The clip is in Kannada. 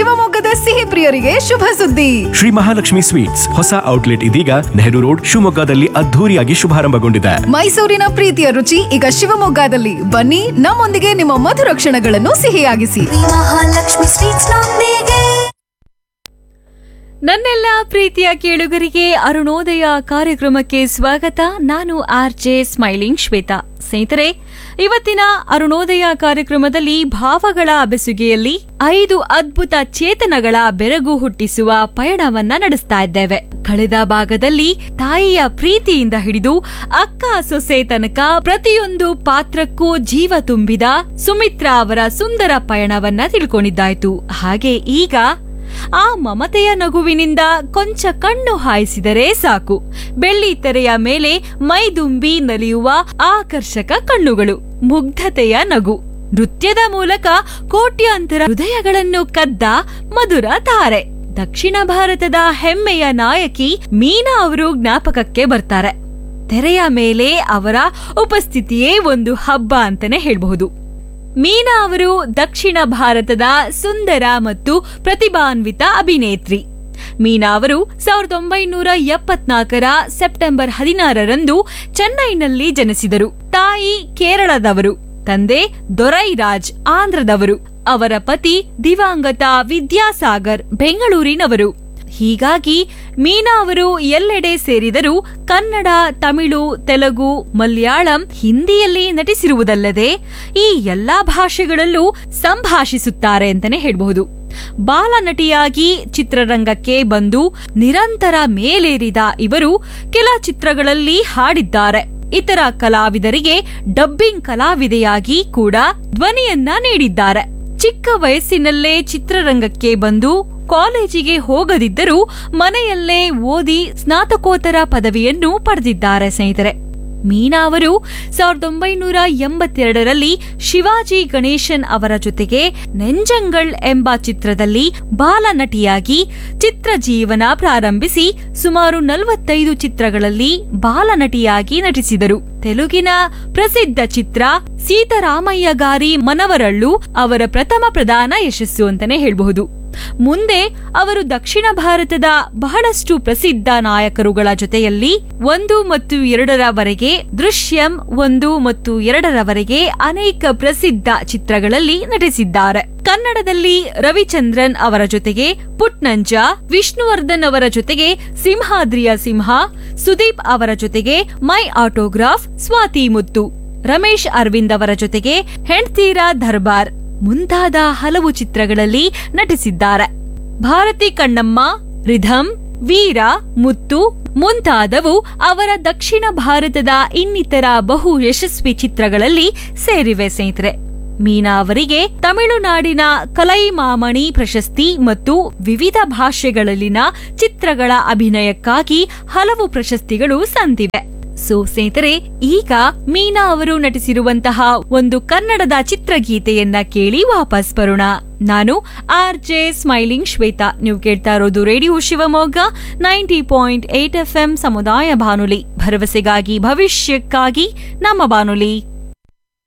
ಶಿವಮೊಗ್ಗದ ಸಿಹಿ ಪ್ರಿಯರಿಗೆ ಶುಭ ಸುದ್ದಿ ಶ್ರೀ ಮಹಾಲಕ್ಷ್ಮಿ ಸ್ವೀಟ್ಸ್ ಹೊಸ ಔಟ್ಲೆಟ್ ಇದೀಗ ನೆಹರು ರೋಡ್ ಶಿವಮೊಗ್ಗದಲ್ಲಿ ಅದ್ಧೂರಿಯಾಗಿ ಶುಭಾರಂಭಗೊಂಡಿದೆ ಮೈಸೂರಿನ ಪ್ರೀತಿಯ ರುಚಿ ಈಗ ಶಿವಮೊಗ್ಗದಲ್ಲಿ ಬನ್ನಿ ನಮ್ಮೊಂದಿಗೆ ನಿಮ್ಮ ಮಧುರ ಕ್ಷಣಗಳನ್ನು ಸಿಹಿಯಾಗಿಸಿ ಮಹಾಲಕ್ಷ್ಮಿ ಸ್ವೀಟ್ಸ್ ನೊಂದಿಗೆ ನನ್ನೆಲ್ಲ ಪ್ರೀತಿಯ ಕೇಳುಗರಿಗೆ ಅರುಣೋದಯ ಕಾರ್ಯಕ್ರಮಕ್ಕೆ ಸ್ವಾಗತ ನಾನು ಆರ್ ಜೆ ಸ್ಮೈಲಿಂಗ್ ಶ್ವೇತಾ ಸ್ನೇಹಿತರೆ ಇವತ್ತಿನ ಅರುಣೋದಯ ಕಾರ್ಯಕ್ರಮದಲ್ಲಿ ಭಾವಗಳ ಬೆಸುಗೆಯಲ್ಲಿ ಐದು ಅದ್ಭುತ ಚೇತನಗಳ ಬೆರಗು ಹುಟ್ಟಿಸುವ ಪಯಣವನ್ನ ನಡೆಸ್ತಾ ಇದ್ದೇವೆ ಕಳೆದ ಭಾಗದಲ್ಲಿ ತಾಯಿಯ ಪ್ರೀತಿಯಿಂದ ಹಿಡಿದು ಅಕ್ಕ ಸೊಸೆ ತನಕ ಪ್ರತಿಯೊಂದು ಪಾತ್ರಕ್ಕೂ ಜೀವ ತುಂಬಿದ ಸುಮಿತ್ರಾ ಅವರ ಸುಂದರ ಪಯಣವನ್ನ ತಿಳ್ಕೊಂಡಿದ್ದಾಯ್ತು ಹಾಗೆ ಈಗ ಆ ಮಮತೆಯ ನಗುವಿನಿಂದ ಕೊಂಚ ಕಣ್ಣು ಹಾಯಿಸಿದರೆ ಸಾಕು ಬೆಳ್ಳಿ ತೆರೆಯ ಮೇಲೆ ಮೈದುಂಬಿ ನಲಿಯುವ ಆಕರ್ಷಕ ಕಣ್ಣುಗಳು ಮುಗ್ಧತೆಯ ನಗು ನೃತ್ಯದ ಮೂಲಕ ಕೋಟ್ಯಾಂತರ ಹೃದಯಗಳನ್ನು ಕದ್ದ ಮಧುರ ತಾರೆ ದಕ್ಷಿಣ ಭಾರತದ ಹೆಮ್ಮೆಯ ನಾಯಕಿ ಮೀನಾ ಅವರು ಜ್ಞಾಪಕಕ್ಕೆ ಬರ್ತಾರೆ ತೆರೆಯ ಮೇಲೆ ಅವರ ಉಪಸ್ಥಿತಿಯೇ ಒಂದು ಹಬ್ಬ ಅಂತಾನೆ ಹೇಳ್ಬಹುದು ಮೀನಾ ಅವರು ದಕ್ಷಿಣ ಭಾರತದ ಸುಂದರ ಮತ್ತು ಪ್ರತಿಭಾನ್ವಿತ ಅಭಿನೇತ್ರಿ ಮೀನಾ ಅವರು ಸಾವಿರದ ಒಂಬೈನೂರ ಎಪ್ಪತ್ನಾಲ್ಕರ ಸೆಪ್ಟೆಂಬರ್ ಹದಿನಾರರಂದು ಚೆನ್ನೈನಲ್ಲಿ ಜನಿಸಿದರು ತಾಯಿ ಕೇರಳದವರು ತಂದೆ ದೊರೈರಾಜ್ ಆಂಧ್ರದವರು ಅವರ ಪತಿ ದಿವಂಗತ ವಿದ್ಯಾಸಾಗರ್ ಬೆಂಗಳೂರಿನವರು ಹೀಗಾಗಿ ಮೀನಾ ಅವರು ಎಲ್ಲೆಡೆ ಸೇರಿದರೂ ಕನ್ನಡ ತಮಿಳು ತೆಲುಗು ಮಲಯಾಳಂ ಹಿಂದಿಯಲ್ಲಿ ನಟಿಸಿರುವುದಲ್ಲದೆ ಈ ಎಲ್ಲಾ ಭಾಷೆಗಳಲ್ಲೂ ಸಂಭಾಷಿಸುತ್ತಾರೆ ಅಂತಾನೆ ಹೇಳಬಹುದು ಬಾಲನಟಿಯಾಗಿ ಚಿತ್ರರಂಗಕ್ಕೆ ಬಂದು ನಿರಂತರ ಮೇಲೇರಿದ ಇವರು ಕೆಲ ಚಿತ್ರಗಳಲ್ಲಿ ಹಾಡಿದ್ದಾರೆ ಇತರ ಕಲಾವಿದರಿಗೆ ಡಬ್ಬಿಂಗ್ ಕಲಾವಿದೆಯಾಗಿ ಕೂಡ ಧ್ವನಿಯನ್ನ ನೀಡಿದ್ದಾರೆ ಚಿಕ್ಕ ವಯಸ್ಸಿನಲ್ಲೇ ಚಿತ್ರರಂಗಕ್ಕೆ ಬಂದು ಕಾಲೇಜಿಗೆ ಹೋಗದಿದ್ದರೂ ಮನೆಯಲ್ಲೇ ಓದಿ ಸ್ನಾತಕೋತ್ತರ ಪದವಿಯನ್ನು ಪಡೆದಿದ್ದಾರೆ ಸ್ನೇಹಿತರೆ ಮೀನಾ ಅವರು ಸಾವಿರದ ಒಂಬೈನೂರ ಎಂಬತ್ತೆರಡರಲ್ಲಿ ಶಿವಾಜಿ ಗಣೇಶನ್ ಅವರ ಜೊತೆಗೆ ನೆಂಜಂಗಳ್ ಎಂಬ ಚಿತ್ರದಲ್ಲಿ ಬಾಲನಟಿಯಾಗಿ ಚಿತ್ರ ಜೀವನ ಪ್ರಾರಂಭಿಸಿ ಸುಮಾರು ನಲವತ್ತೈದು ಚಿತ್ರಗಳಲ್ಲಿ ಬಾಲನಟಿಯಾಗಿ ನಟಿಸಿದರು ತೆಲುಗಿನ ಪ್ರಸಿದ್ಧ ಚಿತ್ರ ಸೀತಾರಾಮಯ್ಯ ಗಾರಿ ಮನವರಳ್ಳು ಅವರ ಪ್ರಥಮ ಪ್ರಧಾನ ಯಶಸ್ಸು ಅಂತಾನೆ ಹೇಳಬಹುದು ಮುಂದೆ ಅವರು ದಕ್ಷಿಣ ಭಾರತದ ಬಹಳಷ್ಟು ಪ್ರಸಿದ್ಧ ನಾಯಕರುಗಳ ಜೊತೆಯಲ್ಲಿ ಒಂದು ಮತ್ತು ಎರಡರವರೆಗೆ ದೃಶ್ಯಂ ಒಂದು ಮತ್ತು ಎರಡರವರೆಗೆ ಅನೇಕ ಪ್ರಸಿದ್ಧ ಚಿತ್ರಗಳಲ್ಲಿ ನಟಿಸಿದ್ದಾರೆ ಕನ್ನಡದಲ್ಲಿ ರವಿಚಂದ್ರನ್ ಅವರ ಜೊತೆಗೆ ಪುಟ್ನಂಜ ವಿಷ್ಣುವರ್ಧನ್ ಅವರ ಜೊತೆಗೆ ಸಿಂಹಾದ್ರಿಯ ಸಿಂಹ ಸುದೀಪ್ ಅವರ ಜೊತೆಗೆ ಮೈ ಆಟೋಗ್ರಾಫ್ ಸ್ವಾತಿ ಮುತ್ತು ರಮೇಶ್ ಅರವಿಂದ್ ಅವರ ಜೊತೆಗೆ ಹೆಣ್ತೀರಾ ದರ್ಬಾರ್ ಮುಂತಾದ ಹಲವು ಚಿತ್ರಗಳಲ್ಲಿ ನಟಿಸಿದ್ದಾರೆ ಭಾರತಿ ಕಣ್ಣಮ್ಮ ರಿಧಮ್ ವೀರ ಮುತ್ತು ಮುಂತಾದವು ಅವರ ದಕ್ಷಿಣ ಭಾರತದ ಇನ್ನಿತರ ಬಹು ಯಶಸ್ವಿ ಚಿತ್ರಗಳಲ್ಲಿ ಸೇರಿವೆ ಸ್ನೇಹಿತರೆ ಮೀನಾ ಅವರಿಗೆ ತಮಿಳುನಾಡಿನ ಕಲೈಮಾಮಣಿ ಪ್ರಶಸ್ತಿ ಮತ್ತು ವಿವಿಧ ಭಾಷೆಗಳಲ್ಲಿನ ಚಿತ್ರಗಳ ಅಭಿನಯಕ್ಕಾಗಿ ಹಲವು ಪ್ರಶಸ್ತಿಗಳು ಸಂದಿವೆ ಸೊ ಸ್ನೇಹಿತರೆ ಈಗ ಮೀನಾ ಅವರು ನಟಿಸಿರುವಂತಹ ಒಂದು ಕನ್ನಡದ ಚಿತ್ರಗೀತೆಯನ್ನ ಕೇಳಿ ವಾಪಸ್ ಬರೋಣ ನಾನು ಆರ್ ಜೆ ಸ್ಮೈಲಿಂಗ್ ಶ್ವೇತಾ ನೀವು ಕೇಳ್ತಾ ಇರೋದು radio Shivamogga ninety point eight F ಸಮುದಾಯ ಬಾನುಲಿ ಭರವಸೆಗಾಗಿ ಭವಿಷ್ಯಕ್ಕಾಗಿ ನಮ್ಮ ಬಾನುಲಿ